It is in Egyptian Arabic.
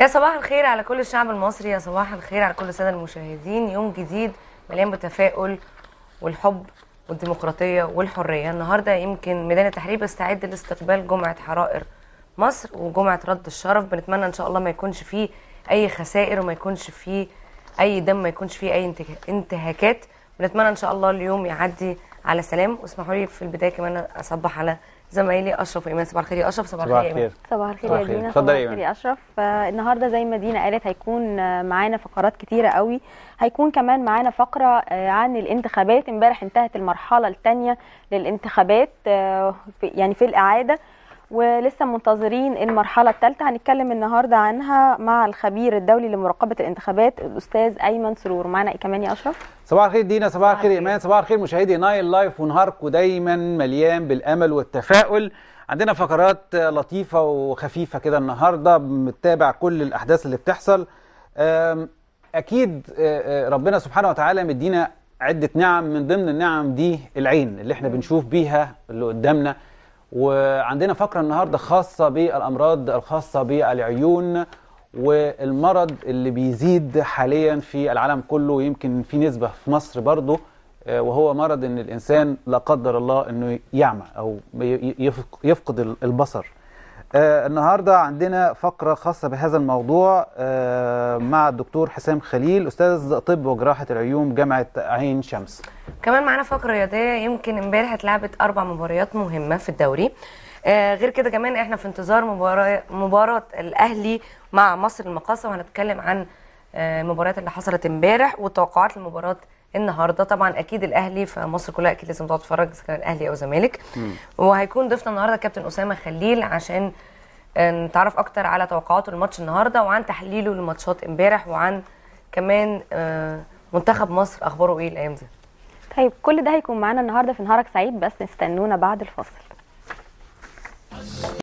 يا صباح الخير على كل الشعب المصري يا صباح الخير على كل الساده المشاهدين يوم جديد مليان بالتفاؤل والحب والديمقراطيه والحريه النهارده يمكن ميدان التحرير بيستعد لاستقبال جمعه حرائر مصر وجمعه رد الشرف بنتمنى ان شاء الله ما يكونش فيه اي خسائر وما يكونش فيه اي دم ما يكونش فيه اي انتك- انتهاكات بنتمنى ان شاء الله اليوم يعدي على سلام واسمحوا لي في البدايه كمان اصبح على زمايلي اشرف وايمان صباح الخير يا اشرف صباح صباح الخير يا إيمان. الخير صباح الخير صباح يا الخير. دينا اتفضلي صباح يا الخير إيمان. يا اشرف آه، النهارده زي ما دينا قالت هيكون آه، معانا فقرات كتيره قوي هيكون كمان معانا فقره آه، عن الانتخابات امبارح انتهت المرحله الثانيه للانتخابات آه، في- يعني في الاعاده ولسه منتظرين المرحله الثالثه هنتكلم النهارده عنها مع الخبير الدولي لمراقبه الانتخابات الاستاذ ايمن سرور معانا ايه كمان يا اشرف صباح الخير دينا صباح الخير الخير. ايمان صباح الخير مشاهدي نايل لايف ونهاركم دايما مليان بالامل والتفاؤل عندنا فقرات لطيفه وخفيفه كده النهارده بنتابع كل الاحداث اللي بتحصل أم، اكيد آه، آه، ربنا سبحانه وتعالى مدينا عده نعم من ضمن النعم دي العين اللي احنا بنشوف بيها اللي قدامنا وعندنا فقره النهارده خاصه بالامراض الخاصه بالعيون والمرض اللي بيزيد حاليا في العالم كله ويمكن في نسبة في مصر برضه آه، وهو مرض ان الانسان لا قدر الله انه يعمى او ي- يفق- يفقد ال- البصر آه، النهارده عندنا فقرة خاصة بهذا الموضوع آه، مع الدكتور حسام خليل استاذ طب وجراحة العيون جامعة عين شمس كمان معانا فقره رياضيه يمكن امبارح اتلعبت اربع مباريات مهمه في الدوري آه غير كده كمان احنا في انتظار مباراه مباراه الاهلي مع مصر المقاصه وهنتكلم عن آه المباريات اللي حصلت امبارح وتوقعات المباراه النهارده طبعا اكيد الاهلي فمصر كلها اكيد لازم تقعد تتفرج اذا كان الاهلي او زمالك وهيكون ضيفنا النهارده كابتن اسامه خليل عشان آه، نتعرف اكتر على توقعاته الماتش النهارده وعن تحليله لماتشات امبارح وعن كمان آه منتخب مصر اخباره ايه الايام دي طيب كل ده هيكون معانا النهارده في نهارك سعيد بس استنونا بعد الفاصل